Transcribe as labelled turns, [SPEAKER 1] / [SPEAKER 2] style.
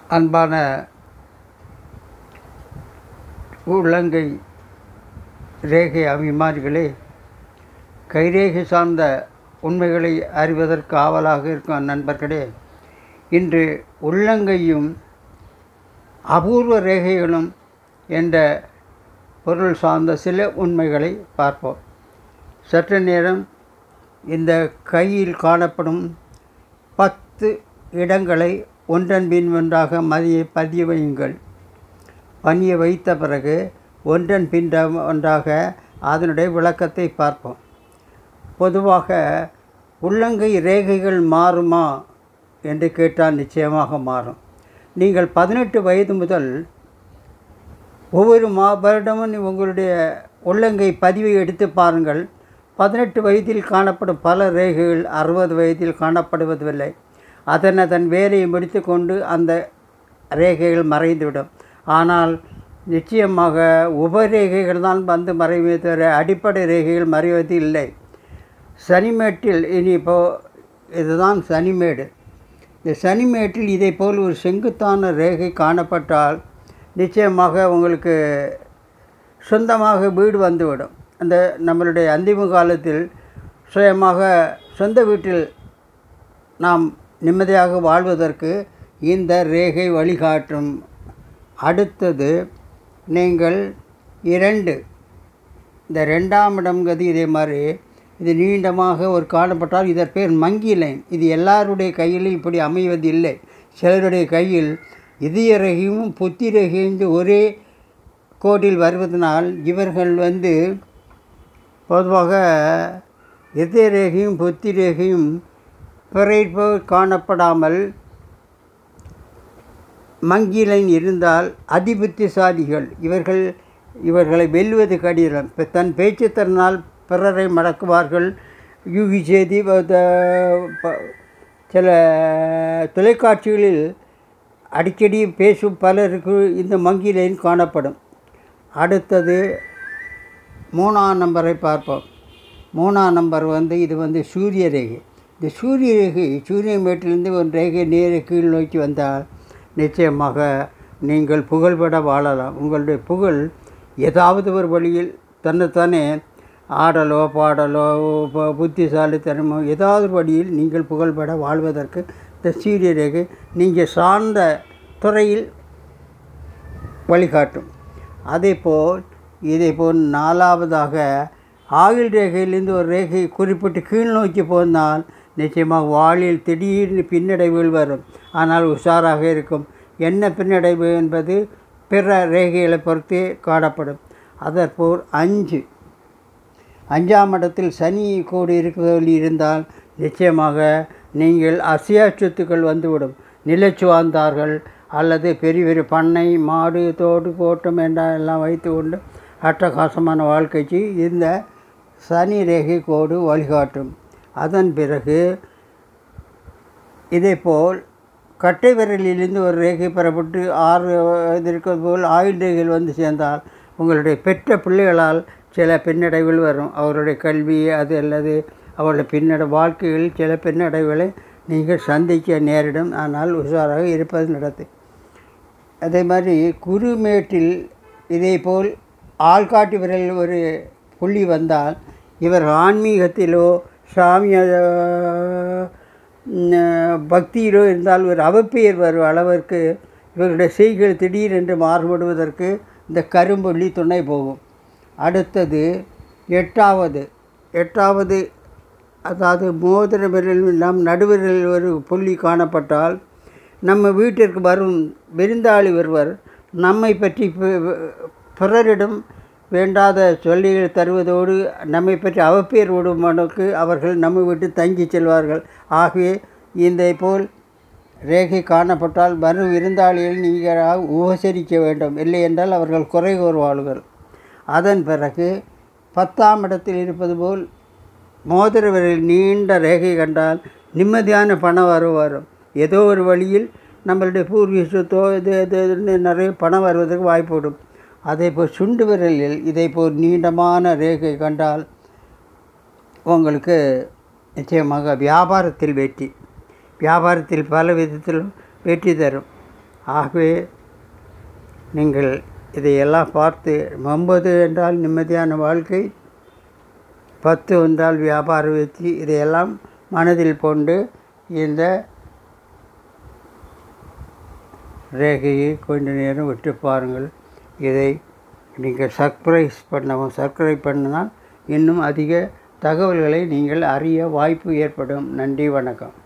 [SPEAKER 1] அன்பான உள்ளங்கை ரேகை அபிமானிகளே கைரேகை சார்ந்த உண்மைகளை அறிவதற்கு ஆவலாக இருக்கும் நண்பர்களே இன்று உள்ளங்கையும் அபூர்வ ரேகைகளும் என்ற பொருள் சார்ந்த சில உண்மைகளை பார்ப்போம் சற்று நேரம் இந்த கையில் காணப்படும் பத்து இடங்களை ஒன்றன் பின் ஒன்றாக மதிய பதிய வையுங்கள் பணிய வைத்த பிறகு ஒன்றன் பின் ஒன்றாக அதனுடைய விளக்கத்தை பார்ப்போம் பொதுவாக உள்ளங்கை ரேகைகள் மாறுமா என்று கேட்டால் நிச்சயமாக மாறும் நீங்கள் பதினெட்டு வயது முதல் ஒவ்வொரு மா வருடமும் உங்களுடைய உள்ளங்கை பதிவை எடுத்து பாருங்கள் பதினெட்டு வயதில் காணப்படும் பல ரேகைகள் அறுபது வயதில் காணப்படுவதில்லை அதன் அதன் வேலையை முடித்து கொண்டு அந்த ரேகைகள் மறைந்துவிடும் ஆனால் நிச்சயமாக உபரேகைகள் தான் வந்து மறைவே தவிர அடிப்படை ரேகைகள் மறைவது இல்லை சனிமேட்டில் இனி இப்போ இதுதான் சனிமேடு இந்த சனிமேட்டில் இதை போல் ஒரு செங்குத்தான ரேகை காணப்பட்டால் நிச்சயமாக உங்களுக்கு சொந்தமாக வீடு வந்துவிடும் அந்த நம்மளுடைய அந்திம காலத்தில் சுயமாக சொந்த வீட்டில் நாம் நிம்மதியாக வாழ்வதற்கு இந்த ரேகை வழிகாட்டும் அடுத்தது நீங்கள் இரண்டு இந்த ரெண்டாம் இடம்ங்கிறது இதே மாதிரி இது நீண்டமாக ஒரு காணப்பட்டால் இதன் பேர் மங்கி லைன் இது எல்லாருடைய கையிலும் இப்படி அமைவது இல்லை சிலருடைய கையில் இதய ரேகையும் புத்தி ரேகையும் ஒரே கோட்டில் வருவதனால் இவர்கள் வந்து பொதுவாக இதய ரேகையும் புத்தி ரேகையும் பிறைப்போ காணப்படாமல் மங்கி லைன் இருந்தால் அதிபுத்திசாலிகள் இவர்கள் இவர்களை வெல்வது கடினம் இப்போ தன் பேச்சு திறனால் பிறரை மடக்குவார்கள் யூகி செய்தி சில தொலைக்காட்சிகளில் அடிக்கடி பேசும் பலருக்கு இந்த மங்கி லைன் காணப்படும் அடுத்தது மூணாம் நம்பரை பார்ப்போம் மூணாம் நம்பர் வந்து இது வந்து சூரிய ரேகை இந்த சூரிய ரேகை சூரிய மேட்டிலிருந்து ஒரு ரேகை நேர கீழ் நோக்கி வந்தால் நிச்சயமாக நீங்கள் புகழ்பட வாழலாம் உங்களுடைய புகழ் ஏதாவது ஒரு வழியில் தன்னைத்தானே ஆடலோ பாடலோ புத்திசாலித்தனமோ ஏதாவது ஒரு வழியில் நீங்கள் புகழ்பட வாழ்வதற்கு இந்த சூரிய ரேகை நீங்கள் சார்ந்த துறையில் வழிகாட்டும் அதே போல் இதே போல் நாலாவதாக ஆயுள் ரேகையிலிருந்து ஒரு ரேகை குறிப்பிட்டு கீழ் நோக்கி போனால் நிச்சயமாக வாளில் திடீர்னு பின்னடைவுகள் வரும் ஆனால் உஷாராக இருக்கும் என்ன பின்னடைவு என்பது பிற ரேகைகளை பொறுத்தே காணப்படும் அதற்போல் அஞ்சு அஞ்சாம் இடத்தில் சனி கோடு இருக்கிறவர்கள் இருந்தால் நிச்சயமாக நீங்கள் அசையா சொத்துக்கள் வந்துவிடும் நிலச்சுவார்ந்தார்கள் அல்லது பெரிய பெரிய பண்ணை மாடு தோடு கோட்டம் எல்லாம் வைத்து கொண்டு அட்டகாசமான வாழ்க்கைக்கு இந்த சனி ரேகை கோடு வழிகாட்டும் அதன் பிறகு இதேபோல் கட்டை விரலிலிருந்து ஒரு ரேகை பெறப்பட்டு ஆறு இருக்கிறது போல் ஆயுள் ரேகைகள் வந்து சேர்ந்தால் உங்களுடைய பெற்ற பிள்ளைகளால் சில பின்னடைவுகள் வரும் அவருடைய கல்வி அது அல்லது அவருடைய பின்னடை வாழ்க்கையில் சில பின்னடைவுகளை நீங்கள் சந்திக்க நேரிடும் ஆனால் உஷாராக இருப்பது நடத்து அதே மாதிரி குருமேட்டில் இதே போல் ஆள்காட்டி விரல் ஒரு புள்ளி வந்தால் இவர் ஆன்மீகத்திலோ சாமிய பக்தியிலோ இருந்தால் ஒரு அவப்பெயர் வரும் அளவிற்கு இவர்களுடைய செய்கள் திடீரென்று மாறுபடுவதற்கு இந்த கரும்புள்ளி துணை போகும் அடுத்தது எட்டாவது எட்டாவது அதாவது மோதிர விரல் நம் நடுவிரலில் ஒரு புள்ளி காணப்பட்டால் நம்ம வீட்டிற்கு வரும் விருந்தாளி ஒருவர் நம்மை பற்றி பிறரிடம் வேண்டாத சொல்லிகள் தருவதோடு நம்மை பற்றி அவப்பேர் விடுமானுக்கு அவர்கள் நம்ம விட்டு தங்கி செல்வார்கள் ஆகவே இந்த போல் ரேகை காணப்பட்டால் வரும் விருந்தாளிகள் நீங்கள் உபசரிக்க வேண்டும் இல்லை என்றால் அவர்கள் குறை கூறுவார்கள் அதன் பிறகு பத்தாம் இடத்தில் இருப்பது போல் மோதிரவரில் நீண்ட ரேகை கண்டால் நிம்மதியான பணம் வரும் வரும் ஏதோ ஒரு வழியில் நம்மளுடைய பூர்வீக சொத்தோ இது இது நிறைய பணம் வருவதற்கு வாய்ப்புவிடும் அதே போல் சுண்டு விரலில் இதை போல் நீண்டமான ரேகை கண்டால் உங்களுக்கு நிச்சயமாக வியாபாரத்தில் வெற்றி வியாபாரத்தில் பல விதத்திலும் வெற்றி தரும் ஆகவே நீங்கள் இதையெல்லாம் பார்த்து ஒன்பது என்றால் நிம்மதியான வாழ்க்கை பத்து வந்தால் வியாபார வெற்றி இதையெல்லாம் மனதில் கொண்டு இந்த ரேகையை கொஞ்ச நேரம் விட்டு பாருங்கள் இதை நீங்கள் சர்ப்ரைஸ் பண்ணவும் சப்ஸ்கிரைப் பண்ணினால் இன்னும் அதிக தகவல்களை நீங்கள் அறிய வாய்ப்பு ஏற்படும் நன்றி வணக்கம்